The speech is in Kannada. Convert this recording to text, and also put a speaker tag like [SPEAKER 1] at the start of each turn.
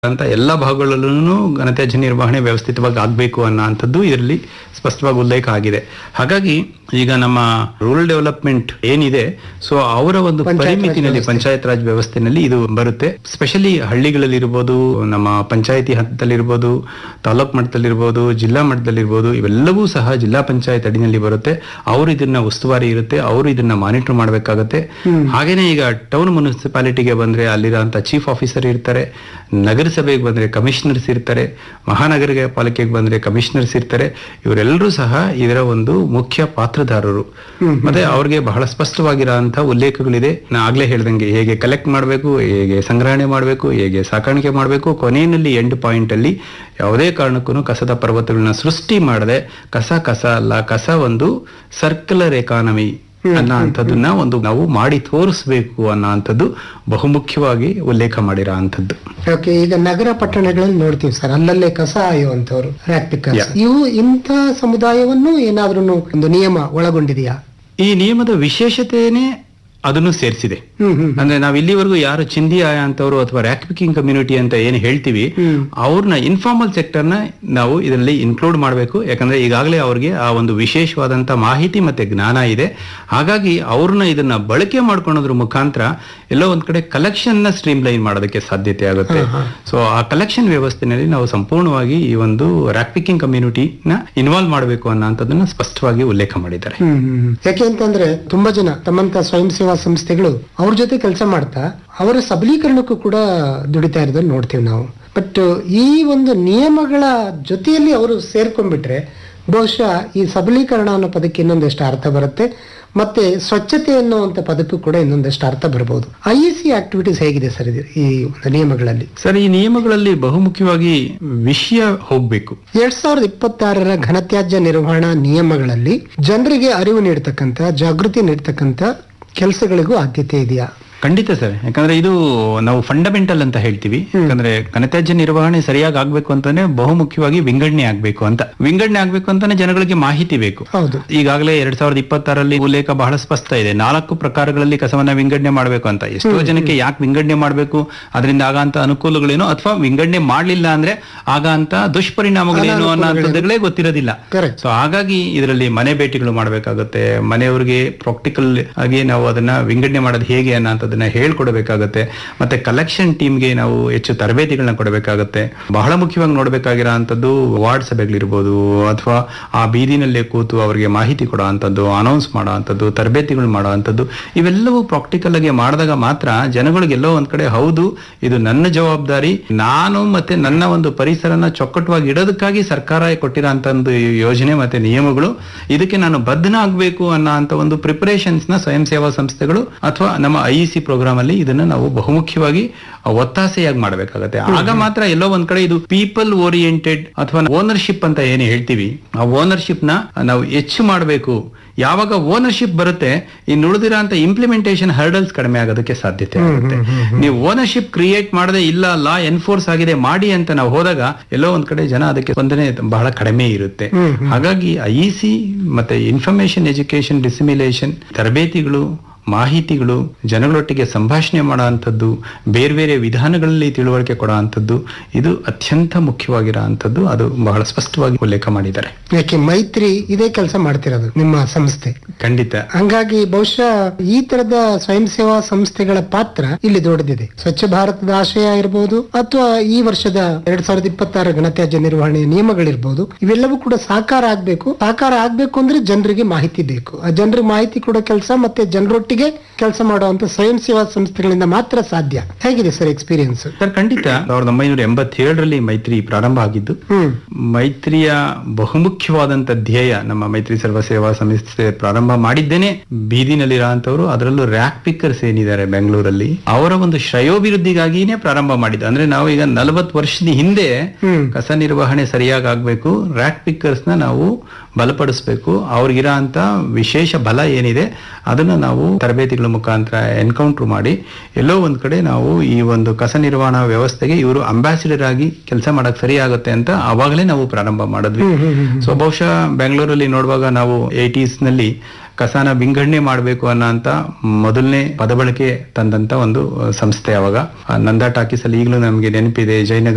[SPEAKER 1] ಅಂತ ಎಲ್ಲ ಭಾಗಗಳಲ್ಲೂ ಘನತ್ಯಾಜ್ಯ ನಿರ್ವಹಣೆ ವ್ಯವಸ್ಥಿತವಾಗಿ ಆಗಬೇಕು ಅನ್ನೋ ಅಂಥದ್ದು ಇದರಲ್ಲಿ ಸ್ಪಷ್ಟವಾಗಿ ಉಲ್ಲೇಖ ಆಗಿದೆ ಹಾಗಾಗಿ ಈಗ ನಮ್ಮ ರೂರಲ್ ಡೆವಲಪ್ಮೆಂಟ್ ಏನಿದೆ ಸೊ ಅವರ ಒಂದು
[SPEAKER 2] ಪಂಚಾಯತ್ ರಾಜ್
[SPEAKER 1] ಪರಿಮಿತಿನಲ್ಲಿ
[SPEAKER 2] ವ್ಯವಸ್ಥೆ.
[SPEAKER 1] ಪಂಚಾಯತ್ ರಾಜ್ ವ್ಯವಸ್ಥೆನಲ್ಲಿ ಇದು ಬರುತ್ತೆ ಸ್ಪೆಷಲಿ ಹಳ್ಳಿಗಳಲ್ಲಿರ್ಬೋದು ನಮ್ಮ ಪಂಚಾಯತಿ ಹಂತದಲ್ಲಿರ್ಬೋದು ತಾಲೂಕ್ ಮಟ್ಟದಲ್ಲಿರ್ಬೋದು ಜಿಲ್ಲಾ ಮಟ್ಟದಲ್ಲಿರ್ಬೋದು ಇವೆಲ್ಲವೂ ಸಹ ಜಿಲ್ಲಾ ಪಂಚಾಯತ್ ಅಡಿನಲ್ಲಿ ಬರುತ್ತೆ ಅವರು ಇದನ್ನ ಉಸ್ತುವಾರಿ ಇರುತ್ತೆ ಅವರು ಇದನ್ನ ಮಾನಿಟರ್ ಮಾಡಬೇಕಾಗತ್ತೆ ಹಾಗೇನೆ ಈಗ ಟೌನ್ ಮುನ್ಸಿಪಾಲಿಟಿಗೆ ಬಂದ್ರೆ ಅಲ್ಲಿರೋಂಥ ಚೀಫ್ ಆಫೀಸರ್ ಇರ್ತಾರೆ ನಗರಸಭೆಗೆ ಬಂದ್ರೆ ಕಮಿಷನರ್ಸ್ ಇರ್ತಾರೆ ಮಹಾನಗರ ಪಾಲಿಕೆಗೆ ಬಂದ್ರೆ ಕಮಿಷನರ್ಸ್ ಇರ್ತಾರೆ ಇವರೆಲ್ಲರೂ ಸಹ ಇದರ ಒಂದು ಮುಖ್ಯ ಪಾತ್ರಧಾರರು ಮತ್ತೆ ಅವ್ರಿಗೆ ಬಹಳ ಸ್ಪಷ್ಟವಾಗಿರೋಂಥ ಉಲ್ಲೇಖಗಳಿದೆ ನಾ ಆಗ್ಲೇ ಹೇಳ್ದಂಗೆ ಹೇಗೆ ಕಲೆಕ್ಟ್ ಮಾಡಬೇಕು ಹೇಗೆ ಸಂಗ್ರಹಣೆ ಮಾಡಬೇಕು ಹೇಗೆ ಸಾಕಾಣಿಕೆ ಮಾಡಬೇಕು ಕೊನೆಯಲ್ಲಿ ಎಂಡ್ ಪಾಯಿಂಟ್ ಅಲ್ಲಿ ಯಾವುದೇ ಕಾರಣಕ್ಕೂ ಕಸದ ಪರ್ವತಗಳನ್ನ ಸೃಷ್ಟಿ ಮಾಡದೆ ಕಸ ಕಸ ಅಲ್ಲ ಕಸ ಒಂದು ಸರ್ಕ್ಯುಲರ್ ಎಕಾನಮಿ ಅನ್ನೋ ಅಂಥದ್ದನ್ನ ಒಂದು ನಾವು ಮಾಡಿ ತೋರಿಸ್ಬೇಕು ಅನ್ನೋ ಅಂಥದ್ದು ಬಹುಮುಖ್ಯವಾಗಿ ಉಲ್ಲೇಖ ಮಾಡಿರೋ ಅಂಥದ್ದು
[SPEAKER 2] ಓಕೆ ಈಗ ನಗರ ಪಟ್ಟಣಗಳಲ್ಲಿ ನೋಡ್ತೀವಿ ಸರ್ ಅಲ್ಲಲ್ಲೇ ಕಸ ಆಯುವಂತವ್ರು ರ್ಯಾಕ್ ಪಿಕ್ಕರ್ಸ್
[SPEAKER 1] Yeah.
[SPEAKER 2] ಇವು ಇಂಥ ಸಮುದಾಯವನ್ನು ಏನಾದ್ರೂ ಒಂದು ನಿಯಮ ಒಳಗೊಂಡಿದೆಯಾ
[SPEAKER 1] ಈ ನಿಯಮದ ವಿಶೇಷತೆನೇ ಅದನ್ನು ಸೇರಿಸಿದೆ
[SPEAKER 2] ಹ್ಮ್ ಹ್ಮ್
[SPEAKER 1] ಅಂದ್ರೆ ನಾವ್ ಇಲ್ಲಿವರೆಗೂ ಯಾರು ಚಿಂದಿ ಆಯ ಅಂತವ್ರು ಅಥವಾ ರ್ಯಾಕ್ ಪಿಕಿಂಗ್ ಕಮ್ಯುನಿಟಿ ಅಂತ ಏನ್ ಹೇಳ್ತೀವಿ
[SPEAKER 2] ಹ್ಮ್.
[SPEAKER 1] ಅವ್ರನ್ನ ಇನ್ಫಾರ್ಮಲ್ ಸೆಕ್ಟರ್ ನ ನಾವು ಇದರಲ್ಲಿ ಇನ್ಕ್ಲೂಡ್ ಮಾಡಬೇಕು ಯಾಕಂದ್ರೆ ಈಗಾಗಲೇ ಅವ್ರಿಗೆ ಆ ಒಂದು ವಿಶೇಷವಾದಂತ ಮಾಹಿತಿ ಮತ್ತೆ ಜ್ಞಾನ ಇದೆ ಹಾಗಾಗಿ ಅವ್ರನ್ನ ಇದನ್ನ ಬಳಕೆ ಮಾಡ್ಕೊಳ್ಳೋದ್ರ ಮುಖಾಂತರ ಎಲ್ಲೋ ಒಂದ್ ಕಡೆ ಕಲೆಕ್ಷನ್ ನ ಸ್ಟ್ರೀಮ್ ಲೈನ್ ಮಾಡೋದಕ್ಕೆ ಸಾಧ್ಯತೆ ಆಗುತ್ತೆ ಸೊ ಆ ಕಲೆಕ್ಷನ್ ವ್ಯವಸ್ಥೆನಲ್ಲಿ ನಾವು ಸಂಪೂರ್ಣವಾಗಿ ಈ ಒಂದು ರ್ಯಾಕ್ ಪಿಕಿಂಗ್ ಕಮ್ಯುನಿಟಿನ ಇನ್ವಾಲ್ವ್ ಮಾಡಬೇಕು ಅನ್ನೋಂಥದ್ದನ್ನ ಸ್ಪಷ್ಟವಾಗಿ ಉಲ್ಲೇಖ ಮಾಡಿದ್ದಾರೆ
[SPEAKER 2] ಹ್ಮ್ ಹ್ಮ್ ಹ್ಮ್. ಯಾಕೆ ಅಂತಂದ್ರೆ ತುಂಬಾ ಜನ ತಮ್ಮಂತ ಸ್ವಯಂ ಸೇವಾ ಸಂಸ್ಥೆಗಳು ಅವ್ರ ಜೊತೆ ಕೆಲಸ ಮಾಡ್ತಾ ಅವರ ಸಬಲೀಕರಣಕ್ಕೂ ಕೂಡ ದುಡಿತಾ ಇರೋದನ್ನ ನೋಡ್ತೀವಿ ನಾವು ಬಟ್ ಈ ಒಂದು ನಿಯಮಗಳ ಜೊತೆಯಲ್ಲಿ ಅವರು ಸೇರ್ಕೊಂಡ್ಬಿಟ್ರೆ ಬಹುಶಃ ಈ ಸಬಲೀಕರಣ ಅನ್ನೋ ಪದಕ್ಕೆ ಇನ್ನೊಂದಷ್ಟು ಅರ್ಥ ಬರುತ್ತೆ ಮತ್ತೆ ಸ್ವಚ್ಛತೆ ಅನ್ನುವಂತ ಪದಕ್ಕೂ ಕೂಡ ಇನ್ನೊಂದಷ್ಟು ಅರ್ಥ ಬರಬಹುದು ಐ ಎ ಸಿ ಆಕ್ಟಿವಿಟೀಸ್ ಹೇಗಿದೆ ಸರ್ ಇದು ಈ ಒಂದು ನಿಯಮಗಳಲ್ಲಿ
[SPEAKER 1] ಸರ್ ಈ ನಿಯಮಗಳಲ್ಲಿ ಬಹುಮುಖ್ಯವಾಗಿ ವಿಷಯ ಹೋಗ್ಬೇಕು
[SPEAKER 2] ಎರಡ್ ಸಾವಿರದ ಇಪ್ಪತ್ತಾರರ ಘನತ್ಯಾಜ್ಯ ನಿರ್ವಹಣಾ ನಿಯಮಗಳಲ್ಲಿ ಜನರಿಗೆ ಅರಿವು ನೀಡತಕ್ಕಂತ ಜಾಗೃತಿ ನೀಡತಕ್ಕಂತ ಕೆಲಸಗಳಿಗೂ ಆದ್ಯತೆ ಇದೆಯಾ
[SPEAKER 1] ಖಂಡಿತ ಸರ್ ಯಾಕಂದ್ರೆ ಇದು ನಾವು ಫಂಡಮೆಂಟಲ್ ಅಂತ ಹೇಳ್ತೀವಿ ಯಾಕಂದ್ರೆ ಘನತ್ಯಾಜ್ಯ ನಿರ್ವಹಣೆ ಸರಿಯಾಗಿ ಆಗ್ಬೇಕು ಅಂತಾನೆ ಬಹುಮುಖ್ಯವಾಗಿ ವಿಂಗಡಣೆ ಆಗ್ಬೇಕು ಅಂತ ವಿಂಗಡಣೆ ಆಗ್ಬೇಕು ಅಂತಾನೆ ಜನಗಳಿಗೆ ಮಾಹಿತಿ ಬೇಕು
[SPEAKER 2] ಹೌದು
[SPEAKER 1] ಈಗಾಗಲೇ ಎರಡ್ ಸಾವಿರದ ಇಪ್ಪತ್ತಾರಲ್ಲಿ ಉಲ್ಲೇಖ ಬಹಳ ಸ್ಪಷ್ಟ ಇದೆ ನಾಲ್ಕು ಪ್ರಕಾರಗಳಲ್ಲಿ ಕಸವನ್ನ ವಿಂಗಡಣೆ ಮಾಡಬೇಕು ಅಂತ ಎಷ್ಟೋ ಜನಕ್ಕೆ ಯಾಕೆ ವಿಂಗಡಣೆ ಮಾಡಬೇಕು ಅದರಿಂದ ಆಗಂತ ಅನುಕೂಲಗಳೇನು ಅಥವಾ ವಿಂಗಡಣೆ ಮಾಡ್ಲಿಲ್ಲ ಅಂದ್ರೆ ಆಗಂತ ದುಷ್ಪರಿಣಾಮಗಳೇನು ಅನ್ನೋಂಥದ್ದುಗಳೇ ಗೊತ್ತಿರೋದಿಲ್ಲ
[SPEAKER 2] ಕರೆಕ್ಟ್
[SPEAKER 1] ಸೊ ಹಾಗಾಗಿ ಇದರಲ್ಲಿ ಮನೆ ಭೇಟಿಗಳು ಮಾಡಬೇಕಾಗುತ್ತೆ ಮನೆಯವ್ರಿಗೆ ಪ್ರಾಕ್ಟಿಕಲ್ ಆಗಿ ನಾವು ಅದನ್ನ ವಿಂಗಡಣೆ ಮಾಡೋದು ಹೇಗೆ ಅನ್ನೋಂಥದ್ದನ್ನ ಹೇಳ್ಕೊಡ್ಬೇಕಾಗತ್ತೆ ಮತ್ತೆ ಕಲೆಕ್ಷನ್ ಟೀಮ್ಗೆ ನಾವು ಹೆಚ್ಚು ತರಬೇತಿಗಳನ್ನ ಕೊಡಬೇಕಾಗತ್ತೆ ಬಹಳ ಮುಖ್ಯವಾಗಿ ನೋಡ್ಬೇಕಾಗಿರೋ ಅಂಥದ್ದು ವಾರ್ಡ್ ಸಭೆಗಳಿರ್ಬೋದು ಅಥವಾ ಆ ಬೀದಿನಲ್ಲೇ ಕೂತು ಅವರಿಗೆ ಮಾಹಿತಿ ಕೊಡೋ ಅಂಥದ್ದು ಅನೌನ್ಸ್ ಮಾಡೋ ಅಂಥದ್ದು ತರಬೇತಿಗಳು ಮಾಡೋ ಅಂಥದ್ದು ಇವೆಲ್ಲವೂ ಪ್ರಾಕ್ಟಿಕಲ್ ಆಗಿ ಮಾಡಿದಾಗ ಮಾತ್ರ ಜನಗಳಿಗೆ ಎಲ್ಲೋ ಒಂದ್ ಕಡೆ ಹೌದು ಇದು ನನ್ನ ಜವಾಬ್ದಾರಿ ನಾನು ಮತ್ತೆ ನನ್ನ ಒಂದು ಪರಿಸರನ ಚೊಕ್ಕಟವಾಗಿ ಇಡೋದಕ್ಕಾಗಿ ಸರ್ಕಾರ ಕೊಟ್ಟಿರೋ ಅಂತ ಒಂದು ಯೋಜನೆ ಮತ್ತೆ ನಿಯಮಗಳು ಇದಕ್ಕೆ ನಾನು ಬದ್ಧನಾಗಬೇಕು ಅನ್ನೋ ಅಂತ ಒಂದು ಪ್ರಿಪರೇಷನ್ಸ್ ನ ಸ್ವಯಂ ಸೇವಾ ಸಂಸ್ಥೆಗಳು ಅಥವಾ ನಮ್ಮ ಐ ಸಿ ಪ್ರೋಗ್ರಾಮ್ ಅಲ್ಲಿ ಇದನ್ನ ನಾವು ಬಹುಮುಖ್ಯವಾಗಿ ಒತ್ತಾಸೆಯಾಗಿ ಮಾಡಬೇಕಾಗತ್ತೆ ಆಗ ಮಾತ್ರ ಎಲ್ಲೋ ಒಂದ್ ಕಡೆ ಇದು ಪೀಪಲ್ ಓರಿಯೆಂಟೆಡ್ ಅಥವಾ ಓನರ್ಶಿಪ್ ಅಂತ ಏನು ಹೇಳ್ತೀವಿ ಆ ಓನರ್ಶಿಪ್ ನ ನಾವು ಹೆಚ್ಚು ಮಾಡಬೇಕು ಯಾವಾಗ ಓನರ್ಶಿಪ್ ಬರುತ್ತೆ ಇನ್ನು ಉಳಿದಿರೋ ಅಂತ ಇಂಪ್ಲಿಮೆಂಟೇಷನ್ ಹರ್ಡಲ್ಸ್ ಕಡಿಮೆ ಆಗೋದಕ್ಕೆ ಸಾಧ್ಯತೆ ಆಗುತ್ತೆ ನೀವು ಓನರ್ಶಿಪ್ ಕ್ರಿಯೇಟ್ ಮಾಡದೆ ಇಲ್ಲ ಲಾ ಎನ್ಫೋರ್ಸ್ ಆಗಿದೆ ಮಾಡಿ ಅಂತ ನಾವು ಹೋದಾಗ ಎಲ್ಲೋ ಒಂದ್ ಕಡೆ ಜನ ಅದಕ್ಕೆ ಸ್ಪಂದನೆ ಬಹಳ ಕಡಿಮೆ ಇರುತ್ತೆ ಹಾಗಾಗಿ ಐ ಸಿ ಮತ್ತೆ ಇನ್ಫಾರ್ಮೇಶನ್ ಎಜುಕೇಶನ್ ಡಿಸಿಮಿಲೇಷನ್ ತರಬೇತಿಗಳು ಮಾಹಿತಿಗಳು ಜನಗಳೊಟ್ಟಿಗೆ ಸಂಭಾಷಣೆ ಮಾಡೋ ಅಂಥದ್ದು ಬೇರೆ ಬೇರೆ ವಿಧಾನಗಳಲ್ಲಿ ತಿಳುವಳಿಕೆ ಕೊಡೋ ಅಂಥದ್ದು ಇದು ಅತ್ಯಂತ ಮುಖ್ಯವಾಗಿರೋ ಅಂಥದ್ದು ಅದು ಬಹಳ ಸ್ಪಷ್ಟವಾಗಿ ಉಲ್ಲೇಖ ಮಾಡಿದ್ದಾರೆ
[SPEAKER 2] ಯಾಕೆ ಮೈತ್ರಿ ಇದೇ ಕೆಲಸ ಮಾಡ್ತಿರೋದು ನಿಮ್ಮ ಸಂಸ್ಥೆ
[SPEAKER 1] ಖಂಡಿತ
[SPEAKER 2] ಹಂಗಾಗಿ ಬಹುಶಃ ಈ ತರದ ಸ್ವಯಂ ಸೇವಾ ಸಂಸ್ಥೆಗಳ ಪಾತ್ರ ಇಲ್ಲಿ ದೊಡ್ಡದಿದೆ ಸ್ವಚ್ಛ ಭಾರತದ ಆಶಯ ಇರಬಹುದು ಅಥವಾ ಈ ವರ್ಷದ ಎರಡ್ ಸಾವಿರದ ಇಪ್ಪತ್ತಾರ ಘನತ್ಯಾಜ್ಯ ನಿರ್ವಹಣೆ ನಿಯಮಗಳಿರ್ಬೋದು ಇವೆಲ್ಲವೂ ಕೂಡ ಸಾಕಾರ ಆಗ್ಬೇಕು ಸಾಕಾರ ಆಗ್ಬೇಕು ಅಂದ್ರೆ ಜನರಿಗೆ ಮಾಹಿತಿ ಬೇಕು ಆ ಜನರಿಗೆ ಮಾಹಿತಿ ಕೊಡೋ ಕೆಲಸ ಮತ್ತೆ ಜನರೊಟ್ಟಿಗೆ ಕೆಲಸ ಮಾಡುವಂತ ಸ್ವಯಂ ಸೇವಾ ಸಂಸ್ಥೆಗಳಿಂದ ಮಾತ್ರ ಸಾಧ್ಯ ಹೇಗಿದೆ ಸರ್ ಎಕ್ಸ್ಪೀರಿಯನ್ಸ್
[SPEAKER 1] ಸರ್ ಖಂಡಿತ ಸಾವಿರದ ಒಂಬೈನೂರ ಎಂಬತ್ತೇಳರಲ್ಲಿ ಮೈತ್ರಿ ಪ್ರಾರಂಭ ಆಗಿದ್ದು
[SPEAKER 2] ಹ್ಮ್
[SPEAKER 1] ಮೈತ್ರಿಯ ಬಹುಮುಖ್ಯವಾದಂತ ಧ್ಯೇಯ ನಮ್ಮ ಮೈತ್ರಿ ಸರ್ವ ಸೇವಾ ಸಂಸ್ಥೆ ಪ್ರಾರಂಭ ಮಾಡಿದ್ದೇನೆ ಬೀದಿನಲ್ಲಿರೋಂಥವ್ರು ಅದರಲ್ಲೂ ರ್ಯಾಕ್ ಪಿಕ್ಕರ್ಸ್ ಏನಿದ್ದಾರೆ ಬೆಂಗಳೂರಲ್ಲಿ ಅವರ ಒಂದು ಶ್ರೇಯೋಭಿವೃದ್ಧಿಗಾಗಿನೇ ಪ್ರಾರಂಭ ಮಾಡಿದ್ದು ಅಂದ್ರೆ ನಾವು ಈಗ ನಲವತ್ತು ವರ್ಷದ ಹಿಂದೆ
[SPEAKER 2] ಹ್ಮ್
[SPEAKER 1] ಕಸ ನಿರ್ವಹಣೆ ಸರಿಯಾಗಿ ಆಗ್ಬೇಕು ರ್ಯಾಕ್ ಪಿಕ್ಕರ್ಸ್ ನ ನಾವು ಬಲಪಡಿಸ್ಬೇಕು ಅವ್ರಿಗಿರೋ ಅಂತ ವಿಶೇಷ ಬಲ ಏನಿದೆ ಅದನ್ನ ನಾವು ತರಬೇತಿಗಳ ಮುಖಾಂತರ ಎನ್ಕೌಂಟರ್ ಮಾಡಿ ಎಲ್ಲೋ ಒಂದ್ ಕಡೆ ನಾವು ಈ ಒಂದು ಕಸ ನಿರ್ವಹಣಾ ವ್ಯವಸ್ಥೆಗೆ ಇವರು ಅಂಬಾಸಿಡರ್ ಆಗಿ ಕೆಲಸ ಮಾಡಕ್ ಸರಿ ಆಗುತ್ತೆ ಅಂತ ಅವಾಗಲೇ ನಾವು ಪ್ರಾರಂಭ ಮಾಡಿದ್ವಿ
[SPEAKER 2] ಹ್ಮ್ ಹ್ಮ್ ಹ್ಮ್
[SPEAKER 1] ಸೊ ಬಹುಶಃ ಬೆಂಗಳೂರಲ್ಲಿ ನೋಡುವಾಗ ನಾವು ಏಟೀಸ್ ನಲ್ಲಿ ಕಸನ ವಿಂಗಡಣೆ ಮಾಡಬೇಕು ಅನ್ನೋ ಅಂತ ಮೊದಲನೇ ಪದಬಳಕೆ ತಂದಂತ ಒಂದು ಅಹ್, ಸಂಸ್ಥೆ ಅವಾಗ ಆ ನಂದಾ ಟಾಕೀಸ್ ಅಲ್ಲಿ ಈಗಲೂ ನಮಗೆ ನೆನಪಿದೆ ಜಯನಗರ